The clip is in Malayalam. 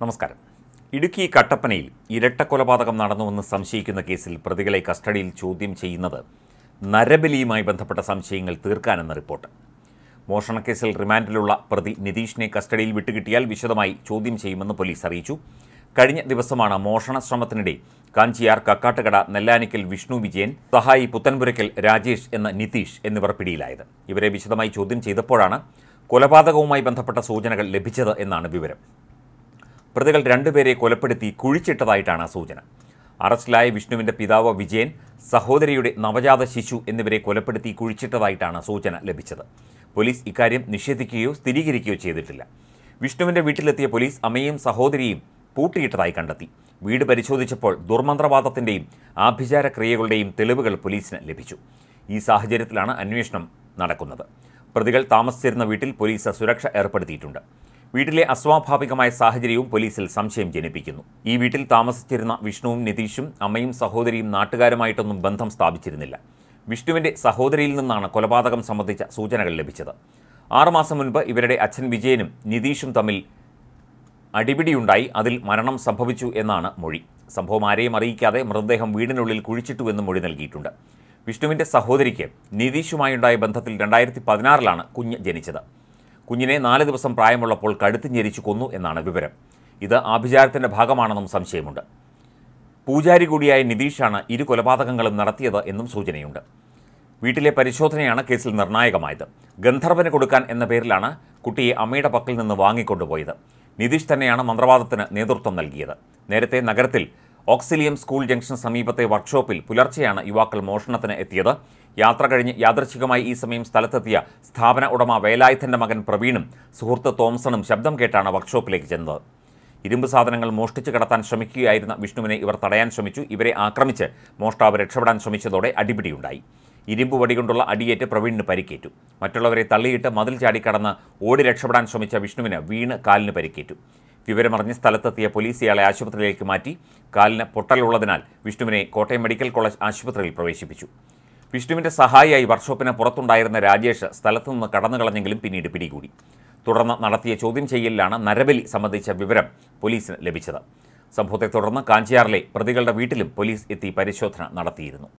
നമസ്കാരം ഇടുക്കി കട്ടപ്പനയിൽ ഇരട്ട കൊലപാതകം നടന്നുവെന്ന് സംശയിക്കുന്ന കേസിൽ പ്രതികളെ കസ്റ്റഡിയിൽ ചോദ്യം ചെയ്യുന്നത് നരബലിയുമായി ബന്ധപ്പെട്ട സംശയങ്ങൾ തീർക്കാനെന്ന റിപ്പോർട്ട് മോഷണക്കേസിൽ റിമാൻഡിലുള്ള പ്രതി നിതീഷിനെ കസ്റ്റഡിയിൽ വിട്ടുകിട്ടിയാൽ വിശദമായി ചോദ്യം ചെയ്യുമെന്ന് പോലീസ് അറിയിച്ചു കഴിഞ്ഞ ദിവസമാണ് മോഷണ ശ്രമത്തിനിടെ കാഞ്ചിയാർ കക്കാട്ടുകട നെല്ലാനിക്കൽ വിഷ്ണു വിജയൻ സഹായി പുത്തൻപുരയ്ക്കൽ രാജേഷ് എന്ന നിതീഷ് എന്നിവർ പിടിയിലായത് ഇവരെ വിശദമായി ചോദ്യം ചെയ്തപ്പോഴാണ് കൊലപാതകവുമായി ബന്ധപ്പെട്ട സൂചനകൾ ലഭിച്ചത് എന്നാണ് വിവരം പ്രതികൾ രണ്ടുപേരെ കൊലപ്പെടുത്തി കുഴിച്ചിട്ടതായിട്ടാണ് സൂചന അറസ്റ്റിലായ വിഷ്ണുവിന്റെ പിതാവ് വിജയൻ സഹോദരിയുടെ നവജാത ശിശു എന്നിവരെ കൊലപ്പെടുത്തി കുഴിച്ചിട്ടതായിട്ടാണ് സൂചന ലഭിച്ചത് പോലീസ് ഇക്കാര്യം നിഷേധിക്കുകയോ സ്ഥിരീകരിക്കുകയോ ചെയ്തിട്ടില്ല വിഷ്ണുവിന്റെ വീട്ടിലെത്തിയ പോലീസ് അമ്മയും സഹോദരിയും പൂട്ടിയിട്ടതായി കണ്ടെത്തി വീട് പരിശോധിച്ചപ്പോൾ ദുർമന്ത്രവാദത്തിന്റെയും ആഭിചാര ക്രിയകളുടെയും തെളിവുകൾ പോലീസിന് ലഭിച്ചു ഈ സാഹചര്യത്തിലാണ് അന്വേഷണം നടക്കുന്നത് പ്രതികൾ താമസിച്ചിരുന്ന വീട്ടിൽ പോലീസ് സുരക്ഷ ഏർപ്പെടുത്തിയിട്ടുണ്ട് വീട്ടിലെ അസ്വാഭാവികമായ സാഹചര്യവും പോലീസിൽ സംശയം ജനിപ്പിക്കുന്നു ഈ വീട്ടിൽ താമസിച്ചിരുന്ന വിഷ്ണുവും നിതീഷും അമ്മയും സഹോദരിയും നാട്ടുകാരുമായിട്ടൊന്നും ബന്ധം സ്ഥാപിച്ചിരുന്നില്ല വിഷ്ണുവിന്റെ സഹോദരിയിൽ നിന്നാണ് കൊലപാതകം സംബന്ധിച്ച സൂചനകൾ ലഭിച്ചത് ആറുമാസം മുൻപ് ഇവരുടെ അച്ഛൻ വിജയനും നിതീഷും തമ്മിൽ അടിപിടിയുണ്ടായി അതിൽ മരണം സംഭവിച്ചു എന്നാണ് മൊഴി സംഭവം ആരെയും അറിയിക്കാതെ മൃതദേഹം വീടിനുള്ളിൽ കുഴിച്ചിട്ടുവെന്നും മൊഴി നൽകിയിട്ടുണ്ട് വിഷ്ണുവിന്റെ സഹോദരിക്ക് നിതീഷുമായുണ്ടായ ബന്ധത്തിൽ രണ്ടായിരത്തി പതിനാറിലാണ് കുഞ്ഞ് ജനിച്ചത് കുഞ്ഞിനെ നാല് ദിവസം പ്രായമുള്ളപ്പോൾ കഴുത്ത് ഞെരിച്ചു കൊന്നു എന്നാണ് വിവരം ഇത് ആഭിചാരത്തിന്റെ ഭാഗമാണെന്നും സംശയമുണ്ട് പൂജാരി കൂടിയായ നിതീഷാണ് ഇരു കൊലപാതകങ്ങളും നടത്തിയത് എന്നും സൂചനയുണ്ട് വീട്ടിലെ പരിശോധനയാണ് കേസിൽ നിർണായകമായത് ഗന്ധർവന് കൊടുക്കാൻ എന്ന പേരിലാണ് കുട്ടിയെ അമ്മയുടെ പക്കൽ നിന്ന് വാങ്ങിക്കൊണ്ടുപോയത് നിതീഷ് തന്നെയാണ് മന്ത്രവാദത്തിന് നേതൃത്വം നൽകിയത് നേരത്തെ നഗരത്തിൽ ഓക്സിലിയം സ്കൂൾ ജംഗ്ഷൻ സമീപത്തെ വർക്ക്ഷോപ്പിൽ പുലർച്ചെയാണ് യുവാക്കൾ മോഷണത്തിന് എത്തിയത് യാത്ര കഴിഞ്ഞ് യാദൃച്ഛികമായി ഈ സമയം സ്ഥലത്തെത്തിയ സ്ഥാപന ഉടമ വേലായുധന്റെ മകൻ പ്രവീണും സുഹൃത്ത് തോംസണും ശബ്ദം കേട്ടാണ് വർക്ക്ഷോപ്പിലേക്ക് ചെന്നത് ഇരുമ്പ് സാധനങ്ങൾ മോഷ്ടിച്ചു കടത്താൻ ശ്രമിക്കുകയായിരുന്ന വിഷ്ണുവിനെ ഇവർ തടയാൻ ശ്രമിച്ചു ഇവരെ ആക്രമിച്ച് മോഷ്ടാവ് രക്ഷപ്പെടാൻ ശ്രമിച്ചതോടെ അടിപിടിയുണ്ടായി ഇരുമ്പ് വടികൊണ്ടുള്ള അടിയേറ്റ് പ്രവീണിന് പരിക്കേറ്റു മറ്റുള്ളവരെ തള്ളിയിട്ട് മതിൽ ചാടിക്കടന്ന് ഓടി രക്ഷപ്പെടാൻ ശ്രമിച്ച വിഷ്ണുവിന് വീണ് കാലിന് പരിക്കേറ്റു വിവരമറിഞ്ഞ് സ്ഥലത്തെത്തിയ പോലീസ് ഇയാളെ ആശുപത്രിയിലേക്ക് മാറ്റി കാലിന് പൊട്ടലുള്ളതിനാൽ വിഷ്ണുവിനെ കോട്ടയം മെഡിക്കൽ കോളേജ് ആശുപത്രിയിൽ പ്രവേശിപ്പിച്ചു വിഷ്ണുവിന്റെ സഹായിയായി വർക്ക്ഷോപ്പിന് പുറത്തുണ്ടായിരുന്ന രാജേഷ് സ്ഥലത്തുനിന്ന് കടന്നു കളഞ്ഞെങ്കിലും പിന്നീട് പിടികൂടി തുടർന്ന് നടത്തിയ ചോദ്യം ചെയ്യലിലാണ് നരബലി സംബന്ധിച്ച വിവരം പോലീസിന് ലഭിച്ചത് സംഭവത്തെ തുടർന്ന് കാഞ്ചിയാറിലെ പ്രതികളുടെ വീട്ടിലും പോലീസ് എത്തി പരിശോധന നടത്തിയിരുന്നു